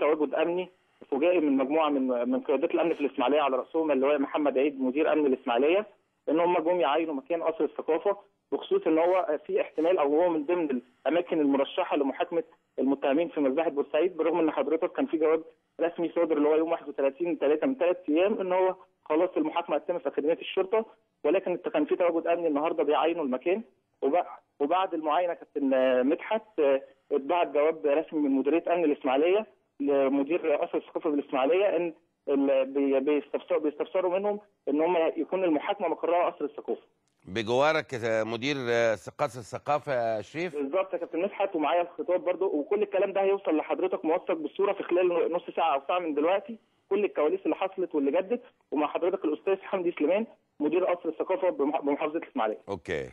تواجد امني فجائي من مجموعه من من قيادات الامن في الاسماعيليه على راسهم اللواء محمد عيد مدير امن الاسماعيليه ان هم جم يعاينوا مكان قصر الثقافه بخصوص ان هو في احتمال او هو من ضمن الاماكن المرشحه لمحاكمه المتهمين في مذبحه بورسعيد بالرغم ان حضرتك كان في جواب رسمي صادر اللي هو يوم 31 3 من ثلاث ايام ان هو خلاص المحاكمه هتتم في اكاديميه الشرطه ولكن كان في تواجد امني النهارده بيعاينوا المكان وبعد المعاينه كابتن مدحت اتبعت جواب رسمي من مديريه امن الاسماعيليه لمدير قصر الثقافه بالاسماعيليه ان بيستفسروا بيستفسروا منهم ان هم يكون المحاكمه مقرها قصر الثقافه. بجوارك مدير قصر الثقافه يا شريف؟ بالظبط يا كابتن مدحت ومعايا الخطاب برضو وكل الكلام ده هيوصل لحضرتك موثق بالصوره في خلال نص ساعه او ساعه من دلوقتي كل الكواليس اللي حصلت واللي جدت ومع حضرتك الاستاذ حمدي سليمان مدير قصر الثقافه بمحافظه الاسماعيليه. اوكي.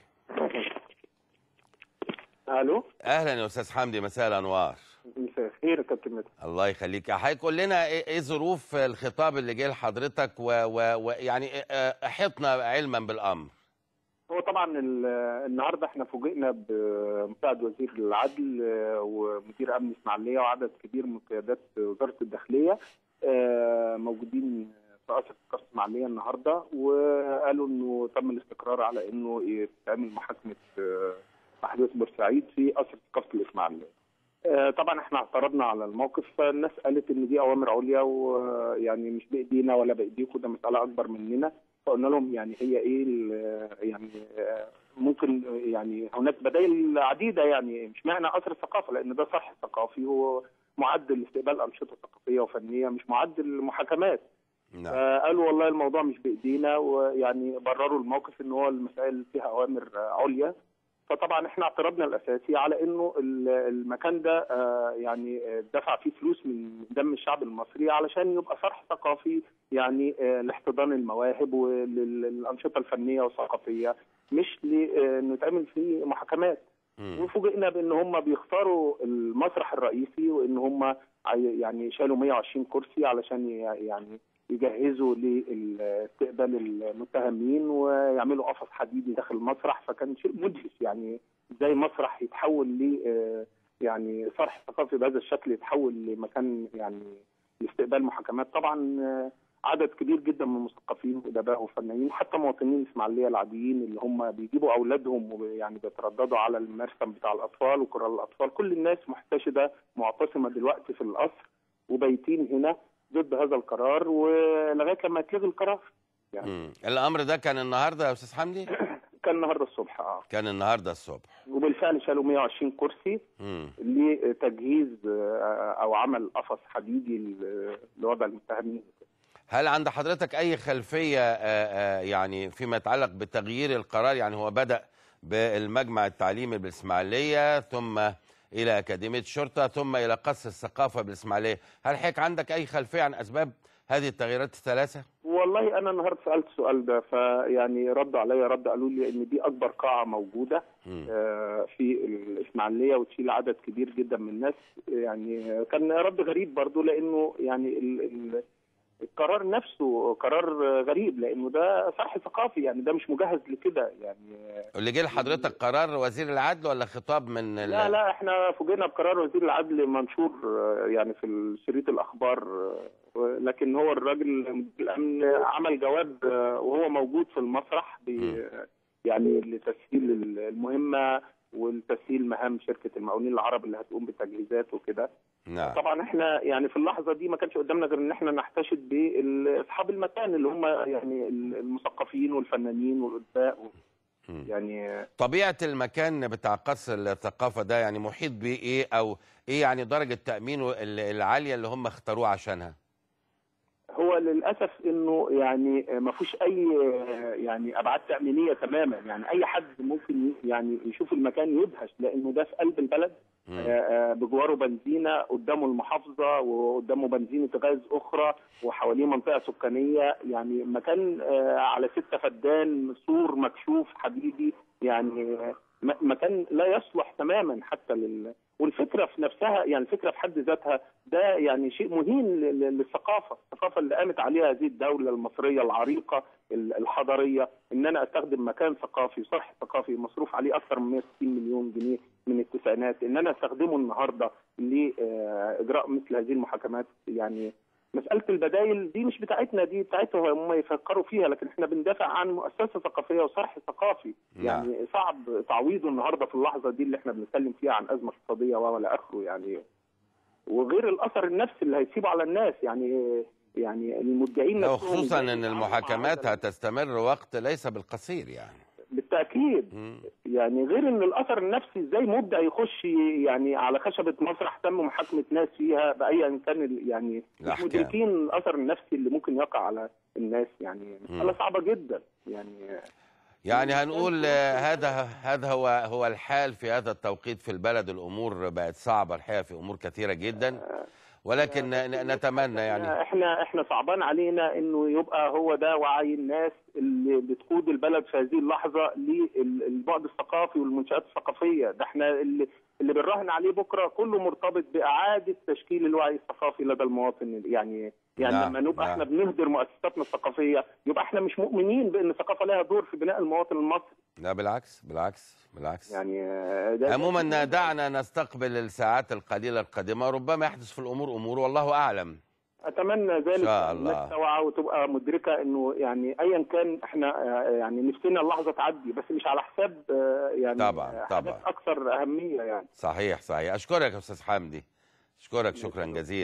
الو اهلا يا استاذ حمدي مساء الانوار. مساء الخير يا كابتن مدحت. الله يخليك حضرتك قول لنا ايه ظروف الخطاب اللي جه لحضرتك ويعني احطنا علما بالامر. هو طبعا النهارده احنا فوجئنا بمساعد وزير العدل ومدير امن اسماعيليه وعدد كبير من قيادات وزاره الداخليه موجودين في قصر الثقافه الاسماعيليه النهارده وقالوا انه تم الاستقرار على انه تتعمل محاكمه احداث بورسعيد في قصر الثقافه الاسماعيليه. طبعا احنا اعترضنا على الموقف فالناس قالت ان دي اوامر عليا ويعني مش بايدينا ولا بايديكم ده مساله اكبر مننا فقلنا لهم يعني هي ايه يعني ممكن يعني هناك بدائل عديده يعني مش معنى قصر الثقافه لان ده صرح ثقافي ومعد لاستقبال انشطه ثقافيه وفنيه مش معد للمحاكمات نعم. قالوا والله الموضوع مش بايدينا ويعني برروا الموقف ان هو المسائل فيها اوامر عليا فطبعا احنا اعتراضنا الاساسي على انه المكان ده يعني دفع فيه فلوس من دم الشعب المصري علشان يبقى صرح ثقافي يعني لاحتضان المواهب وللانشطه الفنيه والثقافيه مش انه يتعمل فيه محاكمات وفوجئنا بان هم بيختاروا المسرح الرئيسي وان هم يعني شالوا 120 كرسي علشان يعني يجهزوا لاستقبال المتهمين ويعملوا قفص حديدي داخل المسرح فكان شيء مدهش يعني ازاي مسرح يتحول ل يعني صرح ثقافي بهذا الشكل يتحول لمكان يعني لاستقبال محاكمات طبعا عدد كبير جدا من المثقفين وادباء وفنانين حتى مواطنين الاسماعيليه العاديين اللي هم بيجيبوا اولادهم ويعني بيترددوا على المرسم بتاع الاطفال وكرة الاطفال كل الناس محتشده معتصمه دلوقتي في القصر وبايتين هنا ضد هذا القرار ولغايه لما يتلغي القرار يعني مم. الامر ده كان النهارده يا استاذ حمدي؟ كان النهارده الصبح اه كان النهارده الصبح وبالفعل شالوا 120 كرسي مم. لتجهيز او عمل قفص حديدي لوضع المتهمين هل عند حضرتك اي خلفيه يعني فيما يتعلق بتغيير القرار يعني هو بدا بالمجمع التعليمي بالاسماعيليه ثم الى اكاديميه الشرطه ثم الى قصر الثقافه بالاسماعيليه، هل حضرتك عندك اي خلفيه عن اسباب هذه التغييرات الثلاثه؟ والله انا النهارده سالت السؤال ده فيعني ردوا عليا رد قالوا لي ان دي اكبر قاعه موجوده آه في الاسماعيليه وتشيل عدد كبير جدا من الناس يعني كان رد غريب برضو لانه يعني ال ال القرار نفسه قرار غريب لانه ده صرح ثقافي يعني ده مش مجهز لكده يعني اللي جه لحضرتك قرار وزير العدل ولا خطاب من لا لا احنا فوجئنا بقرار وزير العدل منشور يعني في شريط الاخبار لكن هو الراجل الامن عمل جواب وهو موجود في المسرح يعني لتسهيل المهمه والتسهيل مهام شركه المقاولين العرب اللي هتقوم بالتجهيزات وكده نعم. طبعا احنا يعني في اللحظه دي ما كانش قدامنا غير ان احنا نحتشد باصحاب المكان اللي هم يعني المثقفين والفنانين والادباء و... يعني طبيعه المكان بتاع قصر الثقافه ده يعني محيط بايه او ايه يعني درجه تامينه العاليه اللي هم اختاروه عشانها هو للاسف انه يعني ما فيهوش اي يعني ابعاد تامينيه تماما يعني اي حد ممكن يعني يشوف المكان يدهش لانه ده في قلب البلد بجواره بنزينه قدامه المحافظه وقدامه بنزينه غاز اخرى وحواليه منطقه سكانيه يعني مكان على ستة فدان سور مكشوف حديدي يعني م- مكان لا يصلح تماما حتى لل والفكره في نفسها يعني الفكره في حد ذاتها ده يعني شيء مهين ل- ل- للثقافه، الثقافه اللي قامت عليها هذه الدوله المصريه العريقه ال- الحضاريه ان انا استخدم مكان ثقافي وصرح ثقافي مصروف عليه اكثر من 160 مليون جنيه من التسعينات ان انا استخدمه النهارده لاجراء مثل هذه المحاكمات يعني مساله البدائل دي مش بتاعتنا دي بتاعتهم هم يفكروا فيها لكن احنا بندافع عن مؤسسه ثقافيه وصرح ثقافي نعم. يعني صعب تعويضه النهارده في اللحظه دي اللي احنا بنتكلم فيها عن ازمه اقتصاديه ولا اخره يعني وغير الاثر النفسي اللي هيسيبه على الناس يعني يعني المدعين لو نفسهم خصوصا زي ان ما المحاكمات عمل- هتستمر وقت ليس بالقصير يعني بالتاكيد مم. يعني غير ان الاثر النفسي ازاي مبدع يخش يعني على خشبه مسرح تم محاكمه ناس فيها بايا كان ال- يعني مش الأحكام. مدركين الاثر النفسي اللي ممكن يقع على الناس يعني مساله صعبه جدا يعني يعني هنقول آه، هذا هذا هو هو الحال في هذا التوقيت في البلد الامور بقت صعبه الحقيقه في امور كثيره جدا ولكن ن- نتمنى يعني احنا احنا صعبان علينا انه يبقى هو ده وعي الناس اللي بتقود البلد في هذه اللحظه للبعد الثقافي والمنشات الثقافيه ده احنا اللي اللي بنراهن عليه بكره كله مرتبط باعاده تشكيل الوعي الثقافي لدى المواطن يعني يعني نعم، لما نبقى نعم. احنا بنهدر مؤسساتنا الثقافيه يبقى احنا مش مؤمنين بان الثقافه لها دور في بناء المواطن المصري لا بالعكس بالعكس بالعكس يعني آه، ده عموما دعنا نستقبل الساعات القليله القادمه ربما يحدث في الامور امور والله اعلم اتمنى ذلك إن شاء الله. الناس توعى وتبقى مدركه انه يعني ايا كان احنا آه، يعني نفسنا اللحظه تعدي بس مش على حساب آه، يعني طبعاً، آه، طبعاً. حاجات اكثر اهميه يعني صحيح صحيح اشكرك يا استاذ حمدي اشكرك شكرا جزيلا